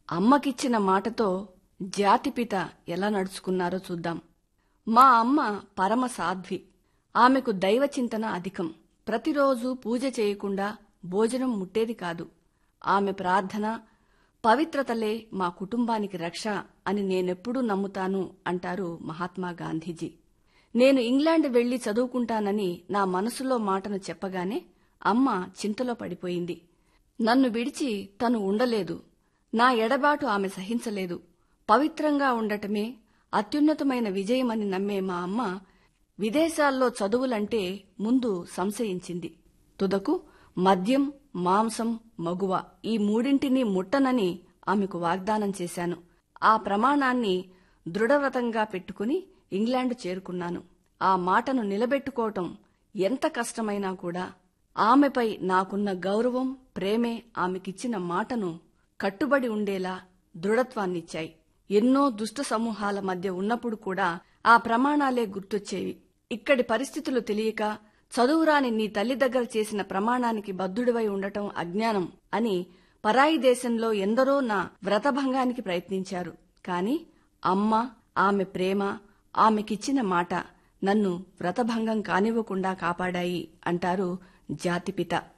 అమ్మకిచ్చిన మాటతో జాతిపిత ఎలా నడుచుకున్నారో చూద్దాం మా అమ్మ పరమ సాధ్వి ఆమెకు దైవ చింతన అధికం ప్రతిరోజు పూజ చేయకుండా భోజనం ముట్టేది కాదు ఆమె ప్రార్థన పవిత్రతలే మా కుటుంబానికి రక్ష అని నేనెప్పుడూ నమ్ముతాను అంటారు మహాత్మా గాంధీజీ నేను ఇంగ్లాండ్ వెళ్లి చదువుకుంటానని నా మనసులో మాటను చెప్పగానే అమ్మ చింతలో పడిపోయింది నన్ను విడిచి తను ఉండలేదు నా ఎడబాటు ఆమె సహించలేదు పవిత్రంగా ఉండటమే అత్యున్నతమైన విజయమని నమ్మే మా అమ్మ విదేశాల్లో చదువులంటే ముందు సంశయించింది తుదకు మద్యం మాంసం మగువ ఈ మూడింటిని ముట్టనని ఆమెకు వాగ్దానం చేశాను ఆ ప్రమాణాన్ని దృఢవ్రతంగా పెట్టుకుని ఇంగ్లాండ్ చేరుకున్నాను ఆ మాటను నిలబెట్టుకోవటం ఎంత కష్టమైనా కూడా ఆమెపై నాకున్న గౌరవం ప్రేమే ఆమెకిచ్చిన మాటను కట్టుబడి ఉండేలా దృఢత్వాన్నిచ్చాయి ఎన్నో దుష్ట సమూహాల మధ్య ఉన్నప్పుడు కూడా ఆ ప్రమాణాలే గుర్తొచ్చేవి ఇక్కడి పరిస్థితులు తెలియక చదువురాని నీ తల్లి దగ్గర చేసిన ప్రమాణానికి బద్ధుడివై ఉండటం అజ్ఞానం అని పరాయి దేశంలో ఎందరో నా వ్రతభంగానికి ప్రయత్నించారు కాని అమ్మ ఆమె ప్రేమ ఆమెకిచ్చిన మాట నన్ను వ్రతభంగం కానివ్వకుండా కాపాడాయి అంటారు జాతిపిత